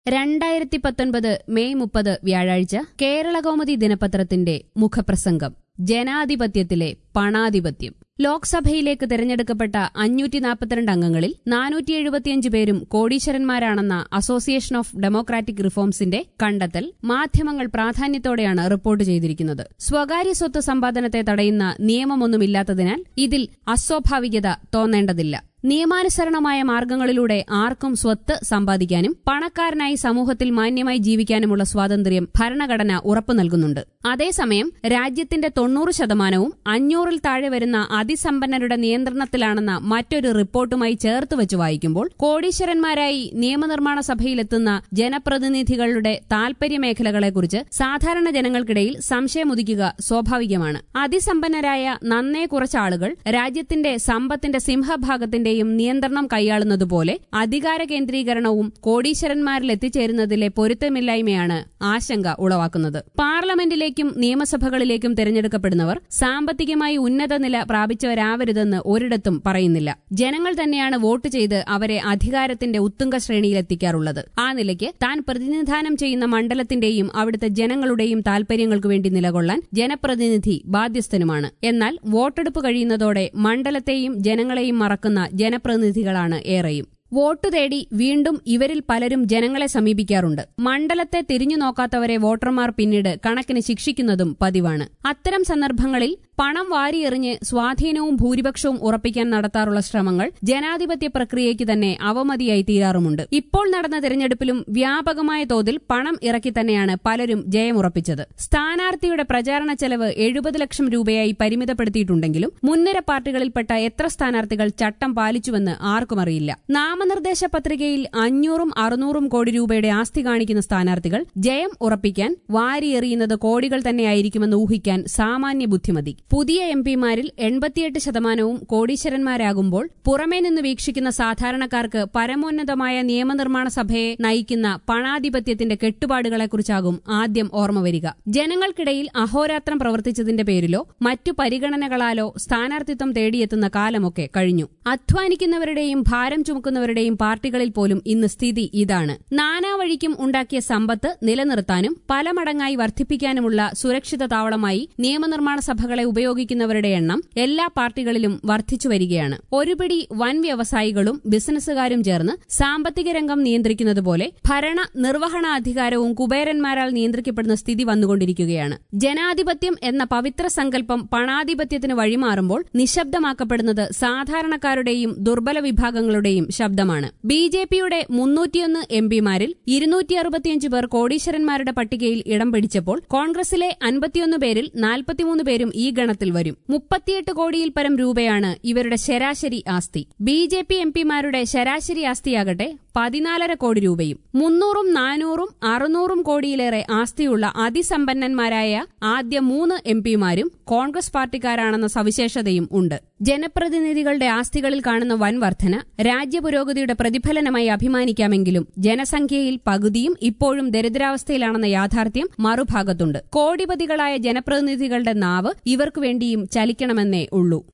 രണ്ടായിരത്തി പത്തൊൻപത് മെയ് മുപ്പത് വ്യാഴാഴ്ച കേരളകൗമുദി ദിനപത്രത്തിന്റെ മുഖപ്രസംഗം ജനാധിപത്യത്തിലെ പണാധിപത്യം ലോക്സഭയിലേക്ക് തെരഞ്ഞെടുക്കപ്പെട്ട അഞ്ഞൂറ്റി നാൽപ്പത്തിരണ്ട് അംഗങ്ങളിൽ നാനൂറ്റി എഴുപത്തിയഞ്ച് പേരും കോടീശ്വരന്മാരാണെന്ന അസോസിയേഷൻ ഓഫ് ഡെമോക്രാറ്റിക് റിഫോംസിന്റെ കണ്ടെത്തൽ മാധ്യമങ്ങൾ പ്രാധാന്യത്തോടെയാണ് റിപ്പോർട്ട് ചെയ്തിരിക്കുന്നത് സ്വകാര്യ സ്വത്ത് സമ്പാദനത്തെ തടയുന്ന നിയമമൊന്നുമില്ലാത്തതിനാൽ ഇതിൽ അസ്വാഭാവികത തോന്നേണ്ടതില്ല നിയമാനുസരണമായ മാർഗങ്ങളിലൂടെ ആർക്കും സ്വത്ത് സമ്പാദിക്കാനും പണക്കാരനായി സമൂഹത്തിൽ മാന്യമായി ജീവിക്കാനുമുള്ള സ്വാതന്ത്ര്യം ഭരണഘടന ഉറപ്പു നൽകുന്നുണ്ട് അതേസമയം രാജ്യത്തിന്റെ തൊണ്ണൂറ് ശതമാനവും അഞ്ഞൂറിൽ താഴെ വരുന്ന അതിസമ്പന്നരുടെ നിയന്ത്രണത്തിലാണെന്ന മറ്റൊരു റിപ്പോർട്ടുമായി ചേർത്ത് വെച്ച് വായിക്കുമ്പോൾ കോടീശ്വരന്മാരായി നിയമനിർമ്മാണ സഭയിലെത്തുന്ന ജനപ്രതിനിധികളുടെ താൽപര്യ മേഖലകളെക്കുറിച്ച് സാധാരണ ജനങ്ങൾക്കിടയിൽ സംശയമുദിക്കുക സ്വാഭാവികമാണ് അതിസമ്പന്നരായ നന്നേ കുറച്ചാളുകൾ രാജ്യത്തിന്റെ സമ്പത്തിന്റെ സിംഹഭാഗത്തിന്റെ യും നിയന്ത്രണം കൈയാളുന്നതുപോലെ അധികാര കേന്ദ്രീകരണവും കോടീശ്വരന്മാരിൽ എത്തിച്ചേരുന്നതിലെ പൊരുത്തമില്ലായ്മയാണ് ആശങ്ക ഉളവാക്കുന്നത് പാർലമെന്റിലേക്കും നിയമസഭകളിലേക്കും തെരഞ്ഞെടുക്കപ്പെടുന്നവർ സാമ്പത്തികമായി ഉന്നത നില പ്രാപിച്ചവരാവരുതെന്ന് ഒരിടത്തും പറയുന്നില്ല ജനങ്ങൾ തന്നെയാണ് വോട്ട് ചെയ്ത് അവരെ അധികാരത്തിന്റെ ഉത്തുംഗ ശ്രേണിയിലെത്തിക്കാറുള്ളത് ആ നിലയ്ക്ക് താൻ പ്രതിനിധാനം ചെയ്യുന്ന മണ്ഡലത്തിന്റെയും അവിടുത്തെ ജനങ്ങളുടെയും താൽപര്യങ്ങൾക്കു വേണ്ടി നിലകൊള്ളാൻ ജനപ്രതിനിധി ബാധ്യസ്ഥനുമാണ് എന്നാൽ വോട്ടെടുപ്പ് കഴിയുന്നതോടെ മണ്ഡലത്തെയും ജനങ്ങളെയും മറക്കുന്ന ജനപ്രതിനിധികളാണ് ഏറെയും വോട്ടു തേടി വീണ്ടും ഇവരിൽ പലരും ജനങ്ങളെ സമീപിക്കാറുണ്ട് മണ്ഡലത്തെ തിരിഞ്ഞു നോക്കാത്തവരെ വോട്ടർമാർ പിന്നീട് കണക്കിന് ശിക്ഷിക്കുന്നതും പതിവാണ് അത്തരം സന്ദർഭങ്ങളിൽ പണം വാരിയെറിഞ്ഞ് സ്വാധീനവും ഭൂരിപക്ഷവും ഉറപ്പിക്കാൻ നടത്താറുള്ള ശ്രമങ്ങൾ ജനാധിപത്യ പ്രക്രിയയ്ക്ക് തന്നെ അവമതിയായി തീരാറുമുണ്ട് ഇപ്പോൾ നടന്ന തെരഞ്ഞെടുപ്പിലും വ്യാപകമായ തോതിൽ പണം ഇറക്കി തന്നെയാണ് പലരും ജയമുറപ്പിച്ചത് സ്ഥാനാർത്ഥിയുടെ പ്രചാരണ ചെലവ് എഴുപത് ലക്ഷം രൂപയായി പരിമിതപ്പെടുത്തിയിട്ടുണ്ടെങ്കിലും മുൻനിര പാർട്ടികളിൽപ്പെട്ട എത്ര സ്ഥാനാർത്ഥികൾ ചട്ടം പാലിച്ചുവെന്ന് ആർക്കും അറിയില്ല നാമനിർദ്ദേശ പത്രികയിൽ അഞ്ഞൂറും അറുന്നൂറും കോടി രൂപയുടെ ആസ്തി കാണിക്കുന്ന സ്ഥാനാർത്ഥികൾ ജയം ഉറപ്പിക്കാൻ വാരിയെറിയുന്നത് കോടികൾ തന്നെയായിരിക്കുമെന്ന് ഊഹിക്കാൻ സാമാന്യ ബുദ്ധിമതി പുതിയ എം പിമാരിൽ എൺപത്തിയെട്ട് ശതമാനവും കോടീശ്വരന്മാരാകുമ്പോൾ പുറമേ നിന്ന് വീക്ഷിക്കുന്ന സാധാരണക്കാർക്ക് പരമോന്നതമായ നിയമനിർമ്മാണ സഭയെ നയിക്കുന്ന പണാധിപത്യത്തിന്റെ കെട്ടുപാടുകളെക്കുറിച്ചാകും ആദ്യം ഓർമ്മ വരിക ജനങ്ങൾക്കിടയിൽ അഹോരാത്രം പ്രവർത്തിച്ചതിന്റെ പേരിലോ മറ്റു പരിഗണനകളാലോ സ്ഥാനാർത്ഥിത്വം തേടിയെത്തുന്ന കാലമൊക്കെ കഴിഞ്ഞു അധ്വാനിക്കുന്നവരുടെയും ഭാരം ചുമക്കുന്നവരുടെയും പാർട്ടികളിൽ പോലും ഇന്ന് സ്ഥിതി ഇതാണ് നാനാവഴിക്കും ഉണ്ടാക്കിയ സമ്പത്ത് നിലനിർത്താനും പല മടങ്ങായി വർദ്ധിപ്പിക്കാനുമുള്ള സുരക്ഷിത താവളമായി നിയമനിർമ്മാണ സഭകളെ ഉപയോഗിക്കുന്നവരുടെ എണ്ണം എല്ലാ പാർട്ടികളിലും വർദ്ധിച്ചു വരികയാണ് ഒരുപിടി വൻ വ്യവസായികളും ബിസിനസ്സുകാരും ചേർന്ന് സാമ്പത്തിക രംഗം നിയന്ത്രിക്കുന്നതുപോലെ ഭരണ നിർവഹണാധികാരവും കുബേരന്മാരാൽ നിയന്ത്രിക്കപ്പെടുന്ന സ്ഥിതി വന്നുകൊണ്ടിരിക്കുകയാണ് ജനാധിപത്യം എന്ന പവിത്ര സങ്കല്പം പണാധിപത്യത്തിന് വഴിമാറുമ്പോൾ നിശബ്ദമാക്കപ്പെടുന്നത് സാധാരണക്കാരുടെയും ദുർബല വിഭാഗങ്ങളുടെയും ശബ്ദമാണ് ബി ജെ പിയുടെ മുന്നൂറ്റിയൊന്ന് എം പിമാരിൽ ഇരുന്നൂറ്റി അറുപത്തിയഞ്ച് പേർ കോടീശ്വരന്മാരുടെ പട്ടികയിൽ ഇടം പിടിച്ചപ്പോൾ കോൺഗ്രസിലെ അൻപത്തിയൊന്ന് പേരിൽ നാൽപ്പത്തിമൂന്ന് പേരും ഈ ഗണത്തിൽ വരും മുപ്പത്തിയെട്ട് കോടിയിൽ പരം രൂപയാണ് ഇവരുടെ ശരാശരി ആസ്തി ബി ജെ പി എം പിമാരുടെ ശരാശരി ആസ്തിയാകട്ടെ പതിനാലര കോടി രൂപയും മുന്നൂറും നാനൂറും അറുന്നൂറും കോടിയിലേറെ ആസ്തിയുള്ള അതിസമ്പന്നന്മാരായ ആദ്യ മൂന്ന് എം പിമാരും കോൺഗ്രസ് പാർട്ടിക്കാരാണെന്ന സവിശേഷതയും ഉണ്ട് ജനപ്രതിനിധികളുടെ ആസ്തികളിൽ കാണുന്ന വൻ വർധന രാജ്യപുരോഗതിയുടെ പ്രതിഫലനമായി അഭിമാനിക്കാമെങ്കിലും ജനസംഖ്യയിൽ പകുതിയും ഇപ്പോഴും ദരിദ്രാവസ്ഥയിലാണെന്ന യാഥാർത്ഥ്യം മറുഭാഗത്തുണ്ട് കോടിപതികളായ ജനപ്രതിനിധികളുടെ നാവ് ഇവർക്കു വേണ്ടിയും ചലിക്കണമെന്നേ ഉള്ളൂ